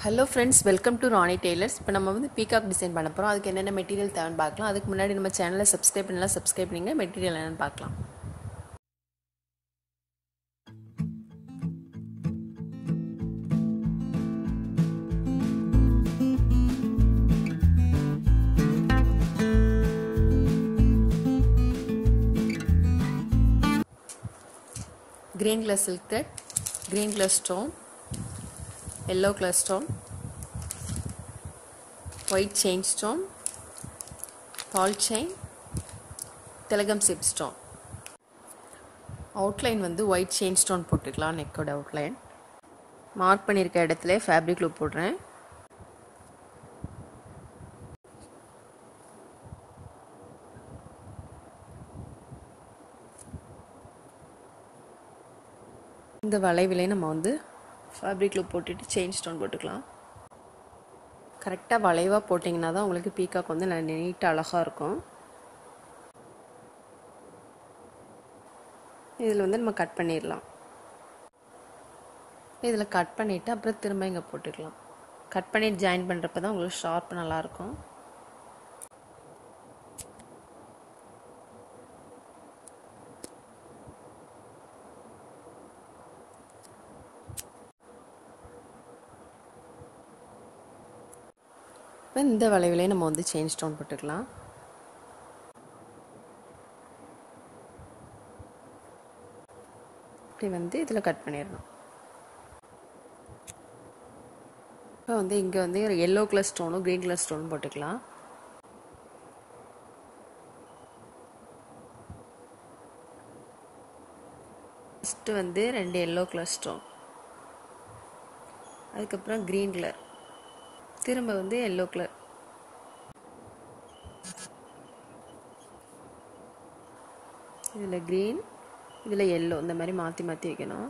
Hello friends welcome to Rani Tailors இப்போ நம்ம வந்து பீகாக் டிசைன் பண்ண போகிறோம் அதுக்கு என்னென்ன மெட்டீரியல் தேவைன்னு பார்க்கலாம் அதுக்கு முன்னாடி நம்ம சேனலை சப்ஸ்கிரைப் பண்ணலாம் சப்ஸ்கிரைப் பண்ணிங்க மெட்டீரியல் என்னென்னு பார்க்கலாம் green color silk thread, green color stone, yellow color stone, white chain stone, ball chain, telegam zip stone. Outline வந்து ஒயிட் செயின் ஸ்டோன் போட்டுக்கலாம் நெக்கோட அவுட்லைன் மார்க் பண்ணியிருக்க இடத்துல ஃபேப்ரிக் லூப் போடுறேன் இந்த வளைவிலே நம்ம வந்து ஃபேப்ரிக்கில் போட்டுட்டு செயின் ஸ்டோன் போட்டுக்கலாம் கரெக்டாக வளைவாக போட்டிங்கன்னா தான் உங்களுக்கு பீக்காக் வந்து நல்ல நீட்டாக அழகாக இருக்கும் இதில் வந்து நம்ம கட் பண்ணிடலாம் இதில் கட் பண்ணிவிட்டு அப்புறம் திரும்ப இங்கே போட்டுக்கலாம் கட் பண்ணிட்டு ஜாயின் பண்ணுறப்ப தான் உங்களுக்கு ஷார்ப் நல்லாயிருக்கும் இப்போ இந்த வளைவிலே நம்ம வந்து செயின் ஸ்டோன் போட்டுக்கலாம் இப்படி வந்து இதில் கட் பண்ணிடணும் இப்போ வந்து இங்கே வந்து ஒரு எல்லோ கலர் ஸ்டோனும் க்ரீன் கலர் ஸ்டோனும் போட்டுக்கலாம் ஃபஸ்ட்டு வந்து ரெண்டு எல்லோ கலர் ஸ்டோன் அதுக்கப்புறம் க்ரீன் கலர் திரும்ப வந்து எல்லோ கலர் இதில் க்ரீன் இதில் எல்லோ இந்த மாதிரி மாற்றி மாற்றி வைக்கணும்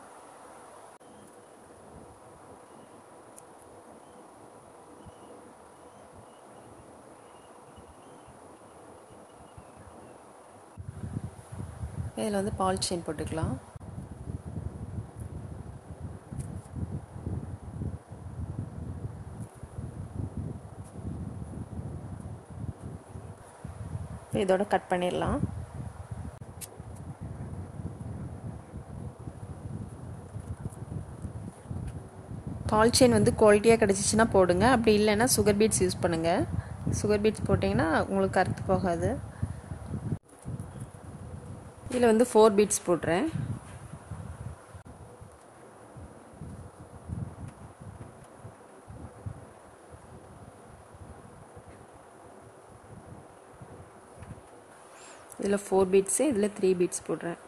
இதில் வந்து பால் செயின் போட்டுக்கலாம் இதோட கட் பண்ணிடலாம் பால் செயின் வந்து குவாலிட்டியாக கிடச்சிச்சின்னா போடுங்க அப்படி இல்லைன்னா சுகர் பீட்ஸ் யூஸ் பண்ணுங்கள் சுகர் பீட்ஸ் போட்டிங்கன்னா உங்களுக்கு கருத்து போகாது இதில் வந்து ஃபோர் பீட்ஸ் போடுறேன் இதில் ஃபோர் பீட்ஸு இதில் த்ரீ பீட்ஸ் போடுறேன்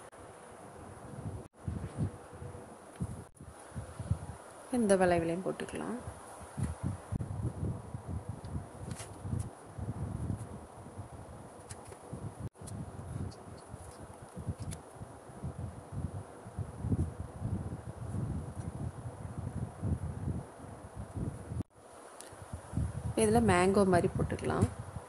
இந்த வளைவிலையும் போட்டுக்கலாம் இதில் மேங்கோ மாதிரி போட்டுக்கலாம்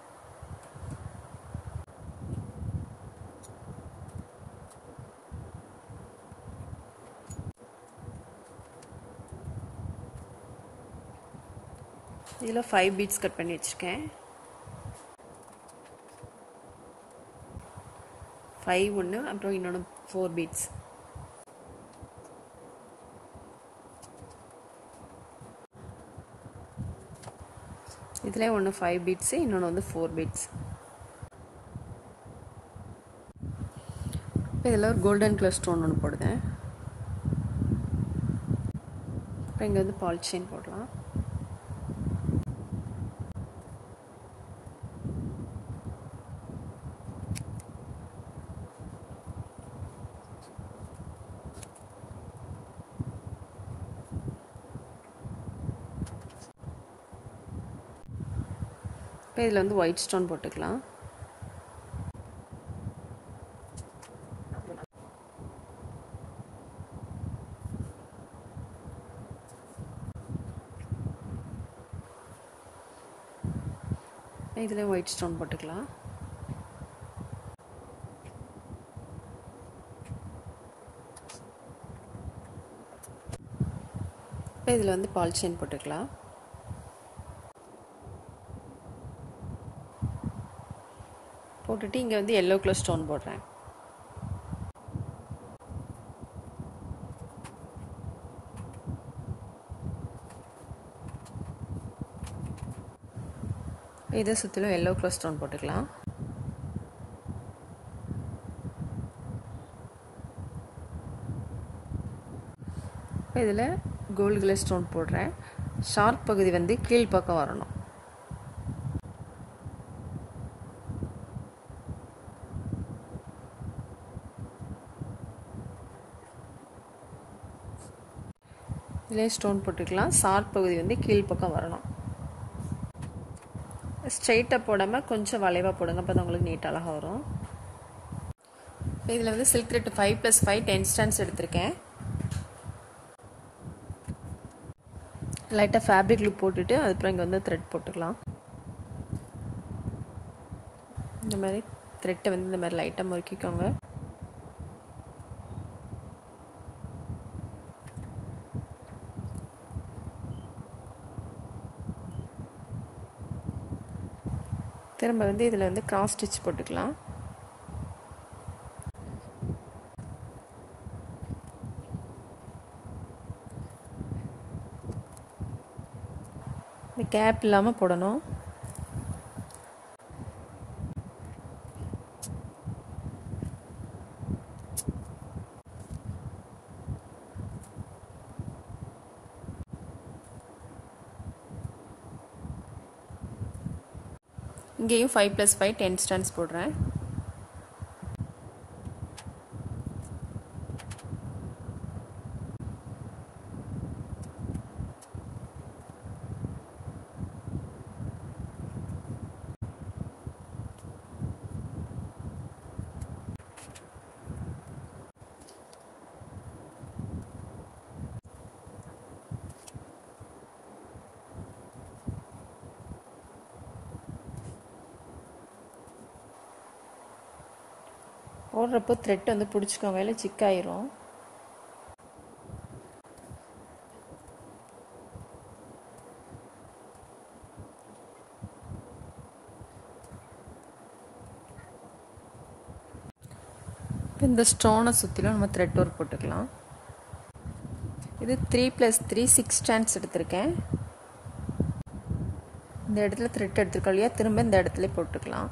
இதில் ஃபைவ் பீட்ஸ் கட் பண்ணி வச்சுருக்கேன் ஃபைவ் ஒன்று அப்புறம் இன்னொன்று ஃபோர் பீட்ஸ் இதில் ஒன்று ஃபைவ் பீட்ஸு இன்னொன்று வந்து ஃபோர் பீட்ஸ் இப்போ இதில் ஒரு கோல்டன் கலர் ஸ்டோன் ஒன்று போடுதேன் அப்புறம் இங்கே வந்து பால் செயின் போடலாம் இப்போ இதில் வந்து ஒயிட் ஸ்டோன் போட்டுக்கலாம் இதில் ஒயிட் ஸ்டோன் போட்டுக்கலாம் இப்போ இதில் வந்து பால் செயின் போட்டுக்கலாம் போட்டுட்டு இங்கே வந்து எல்லோ கலர் ஸ்டோன் போடுறேன் இதை சுற்றிலும் எல்லோ கலர் ஸ்டோன் போட்டுக்கலாம் இப்போ இதில் கோல்டு கலர் ஸ்டோன் போடுறேன் ஷார்ப் பகுதி வந்து கீழ் பக்கம் வரணும் இதிலே ஸ்டோன் போட்டுக்கலாம் ஷார்ப் பகுதி வந்து கீழ் பக்கம் வரணும் ஸ்ட்ரெயிட்டாக போடாமல் கொஞ்சம் வளைவாக போடுங்க அப்போ தான் உங்களுக்கு நீட் அழகாக வரும் இதில் வந்து silk thread five plus five ten strands எடுத்திருக்கேன் லைட்டாக ஃபேப்ரிக் லுக் போட்டுட்டு அதுக்கப்புறம் இங்கே வந்து த்ரெட் போட்டுக்கலாம் இந்த மாதிரி த்ரெட்டை வந்து இந்த மாதிரி லைட்டாக முறுக்கிக்கோங்க திரும்ப வந்து இதில் வந்து கிராஸ் ஸ்டிச் போட்டுக்கலாம் இந்த கேப் இல்லாமல் போடணும் இங்கேயும் five plus five ten strands போடுறேன் போடுறப்போ த்ரெட் வந்து பிடிச்சிக்கோங்க இல்லை சிக்காயிரும் இப்போ இந்த ஸ்டோனை சுற்றிலும் நம்ம த்ரெட் ஒர்க் போட்டுக்கலாம் இது three plus three six strands எடுத்திருக்கேன் இந்த இடத்துல த்ரெட் எடுத்துருக்கோம் இல்லையா திரும்ப இந்த இடத்துல போட்டுக்கலாம்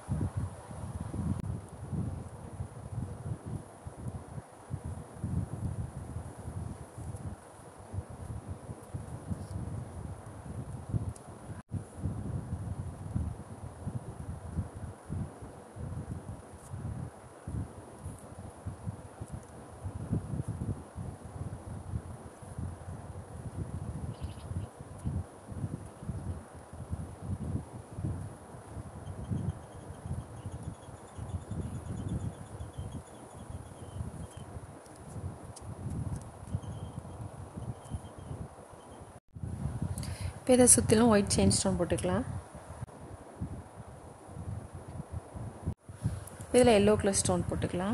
இப்போ இதை சுற்றிலும் ஒயிட் செயின் ஸ்டோன் போட்டுக்கலாம் இதில் எல்லோ கலர் ஸ்டோன் போட்டுக்கலாம்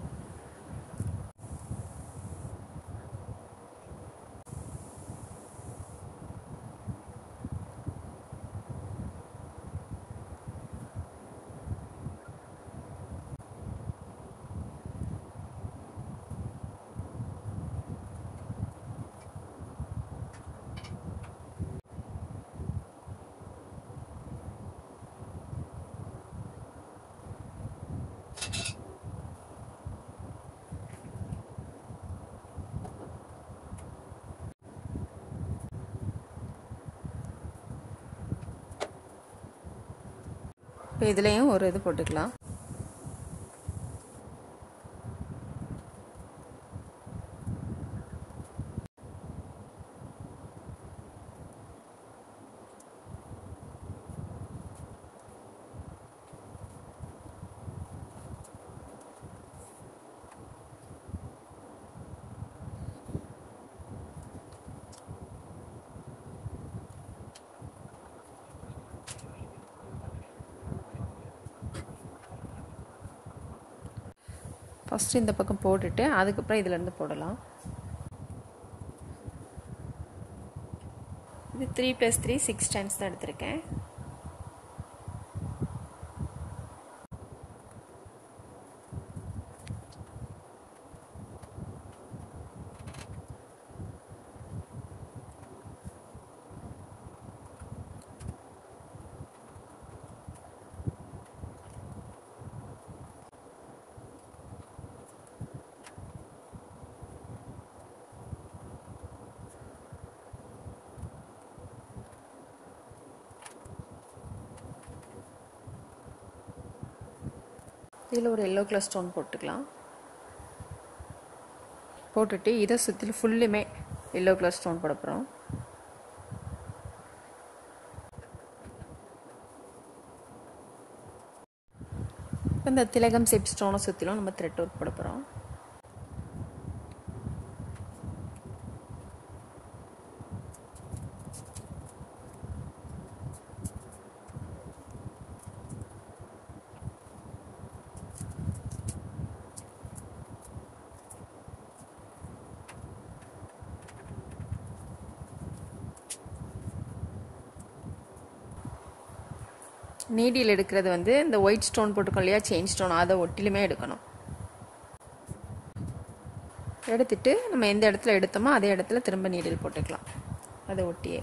இப்போ இதுலேயும் ஒரு இது போட்டுக்கலாம் ஃபஸ்ட்டு இந்த பக்கம் போட்டுட்டு அதுக்கப்புறம் இதிலேருந்து போடலாம் இது three plus three six times தான் எடுத்திருக்கேன் இதில் ஒரு எல்லோ கலர் ஸ்டோன் போட்டுக்கலாம் போட்டுட்டு இதை சுற்றிலும் ஃபுல்லுமே எல்லோ கலர் ஸ்டோன் போட போகிறோம் இப்போ இந்த திலகம் செப் ஸ்டோனை சுற்றிலும் நம்ம த்ரெட் ஒர்க் போட போகிறோம் நீடியில் எடுக்கிறது வந்து இந்த ஒயிட் ஸ்டோன் போட்டுக்கோம் இல்லையா செயின் ஸ்டோன் அதை ஒட்டிலுமே எடுக்கணும் எடுத்துட்டு நம்ம எந்த இடத்துல எடுத்தோமோ அதே இடத்துல திரும்ப நீடில் போட்டுக்கலாம் அதை ஒட்டியே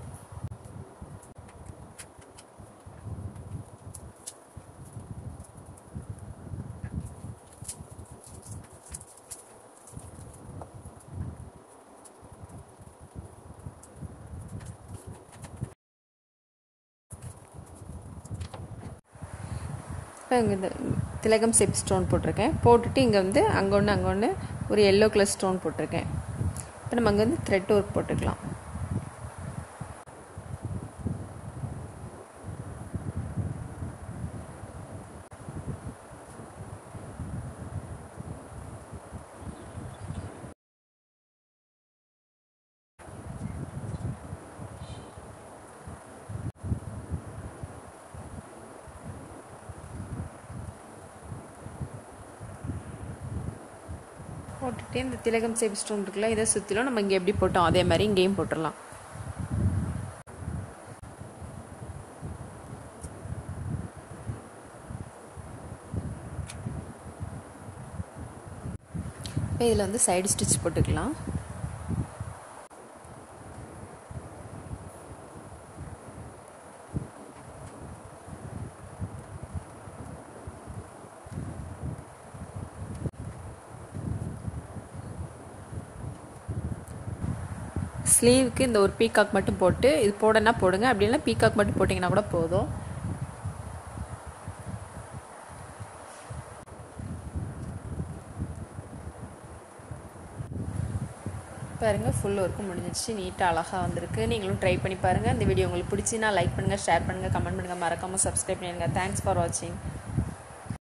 இப்போ இங்கே இந்த திலகம் செப் ஸ்டோன் போட்டிருக்கேன் போட்டுட்டு இங்கே வந்து அங்கே ஒன்று அங்கே ஒன்று ஒரு எல்லோ கலர் ஸ்டோன் போட்டிருக்கேன் இப்போ நம்ம அங்கே வந்து த்ரெட் ஒர்க் போட்டுக்கலாம் போட்டுட்டு இந்த திலகம் சேப் ஸ்டோன் இருக்குல்ல இதை சுற்றிலும் நம்ம இங்கே எப்படி போட்டோம் அதே மாதிரி இங்கேயும் போட்டுடலாம் இப்போ இதில் வந்து சைடு ஸ்டிச் போட்டுக்கலாம் ஸ்லீவுக்கு இந்த ஒரு பீகாக் மட்டும் போட்டு இது போடனா போடுங்க அப்படி இல்லை பீகாக் மட்டும் போட்டிங்கன்னா கூட போதும் பாருங்கள் ஃபுல் ஒர்க்கும் முடிஞ்சிச்சு நீட்டாக அழகாக வந்திருக்கு நீங்களும் ட்ரை பண்ணி பாருங்கள் இந்த வீடியோ உங்களுக்கு பிடிச்சினா லைக் பண்ணுங்கள் ஷேர் பண்ணுங்கள் கமெண்ட் பண்ணுங்கள் மறக்காமல் சப்ஸ்கிரைப் பண்ணுங்கள் தேங்க்ஸ் ஃபார் வாட்சிங்